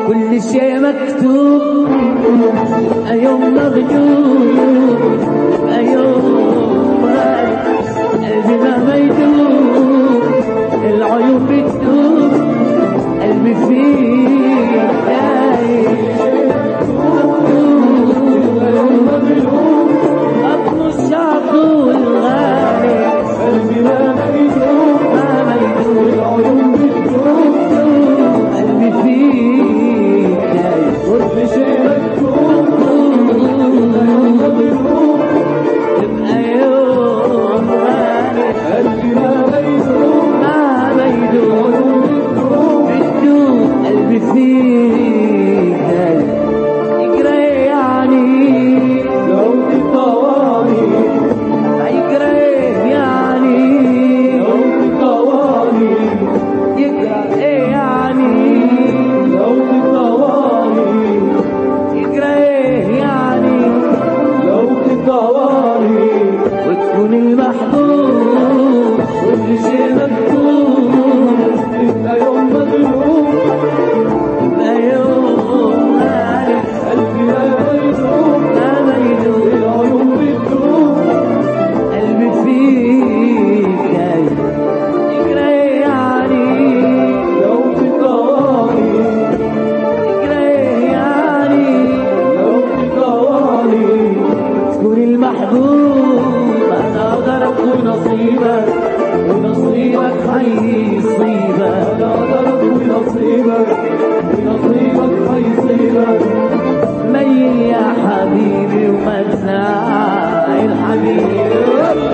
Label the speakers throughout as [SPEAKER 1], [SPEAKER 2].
[SPEAKER 1] كل شيء مكتوب يوم مغجوب يوم قلبي ما يدوب العيون بتدوب قلبي فيك أطمس شعبه الغالي قلبي ما ميدوب ما ميدوب العيون بتدوب قلبي فيك كل شيء مكتوب تبقى يوم غالي قلبي ما ميدوب ما ميدوب بتدوب قلبي فيك يقرا يعني
[SPEAKER 2] لو تطواني
[SPEAKER 1] يقرا يعني
[SPEAKER 2] لو تطواني
[SPEAKER 1] يقرا يعني
[SPEAKER 2] لو تطواني
[SPEAKER 1] يقرا يعني
[SPEAKER 2] لو تطواني
[SPEAKER 1] وتكون المحبوب كل شيء مكتوب
[SPEAKER 2] تبقى يوم مغلوب
[SPEAKER 1] ما يوم غالي
[SPEAKER 2] قلبي ما ميدوب
[SPEAKER 1] ما ميدوب
[SPEAKER 2] العيون بتدوب
[SPEAKER 1] قلبي فيك يقرا يعني
[SPEAKER 2] لو تطواني
[SPEAKER 1] يقرا يعني
[SPEAKER 2] لو تطواني
[SPEAKER 1] تكون المحبوب انا اقدر اكون نصيبك ونصيبك حيصيبك
[SPEAKER 2] انا اقدر ونصيبك ونصيبك حيصيبك
[SPEAKER 1] ميل يا حبيبي وما تزعل حبيبي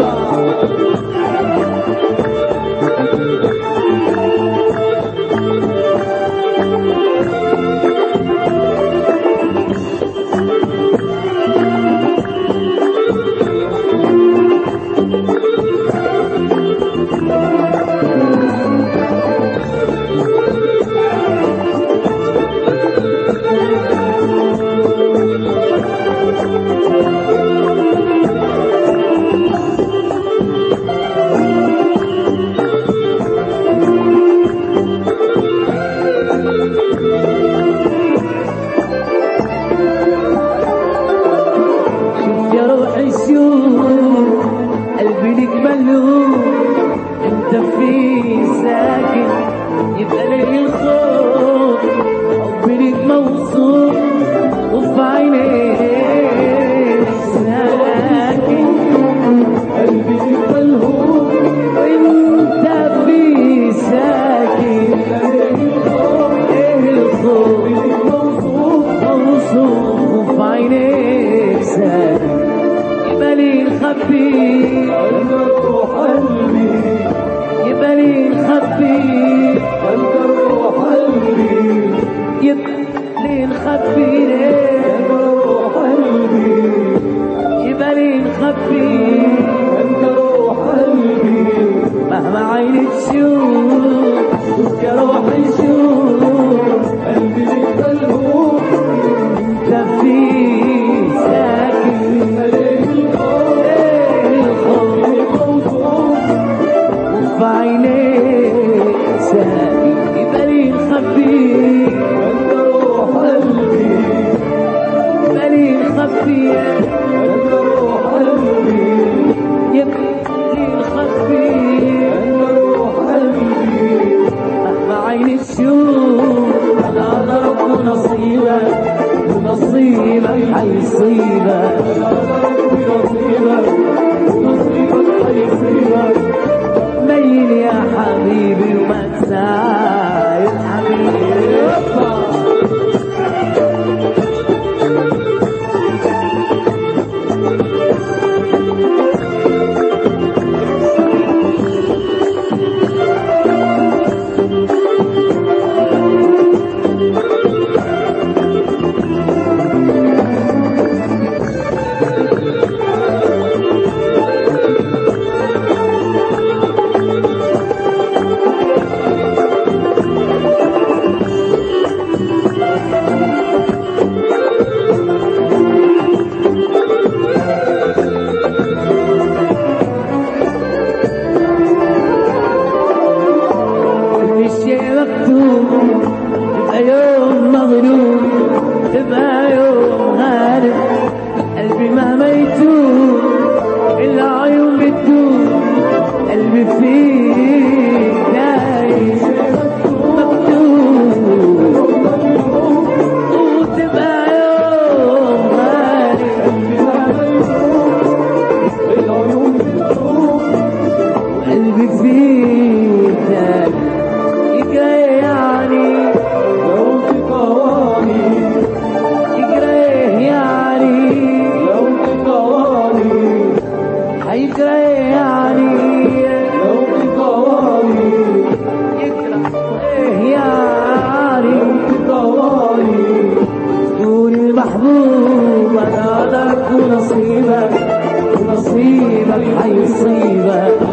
[SPEAKER 1] شوف يا روحي شوف قلبي لك ملهوف انت في ساكن يبقى لي الخوف حبي لك موصوف وفي عينيك ساكن
[SPEAKER 2] قلبي ملهوف
[SPEAKER 1] وانت في ساكن ايه الخوف
[SPEAKER 2] موصوف
[SPEAKER 1] موصوف وفي عينيك ساكن يبقى لي الخبير
[SPEAKER 2] انت روح قلبي
[SPEAKER 1] يبقى لي الخبير
[SPEAKER 2] انت روح قلبي
[SPEAKER 1] يبقى لي الخبير
[SPEAKER 2] انت روح قلبي
[SPEAKER 1] يبقى لي الخبير
[SPEAKER 2] انت روح قلبي
[SPEAKER 1] مهما عيني تشوف شوف يا روحي شوف
[SPEAKER 2] قلبي ملهوف
[SPEAKER 1] انت في ساكن
[SPEAKER 2] عليك الخوف
[SPEAKER 1] ايه الخوف
[SPEAKER 2] موصوف
[SPEAKER 1] وفي عينيك ساكن يبقى لي الخبير
[SPEAKER 2] انت روح قلبي
[SPEAKER 1] يبقى لي الخبير
[SPEAKER 2] انت روح قلبي
[SPEAKER 1] يبقى لي الخبير
[SPEAKER 2] انت روح قلبي
[SPEAKER 1] مهما عيني تشوف انا اقدر اكون نصيبك ونصيبك حيصيبك
[SPEAKER 2] نصيبك نصيبك حيصيبك
[SPEAKER 1] ميل يا حبيبي وما تساعد حبيبي ونصيبك ونصيبك حيصيبك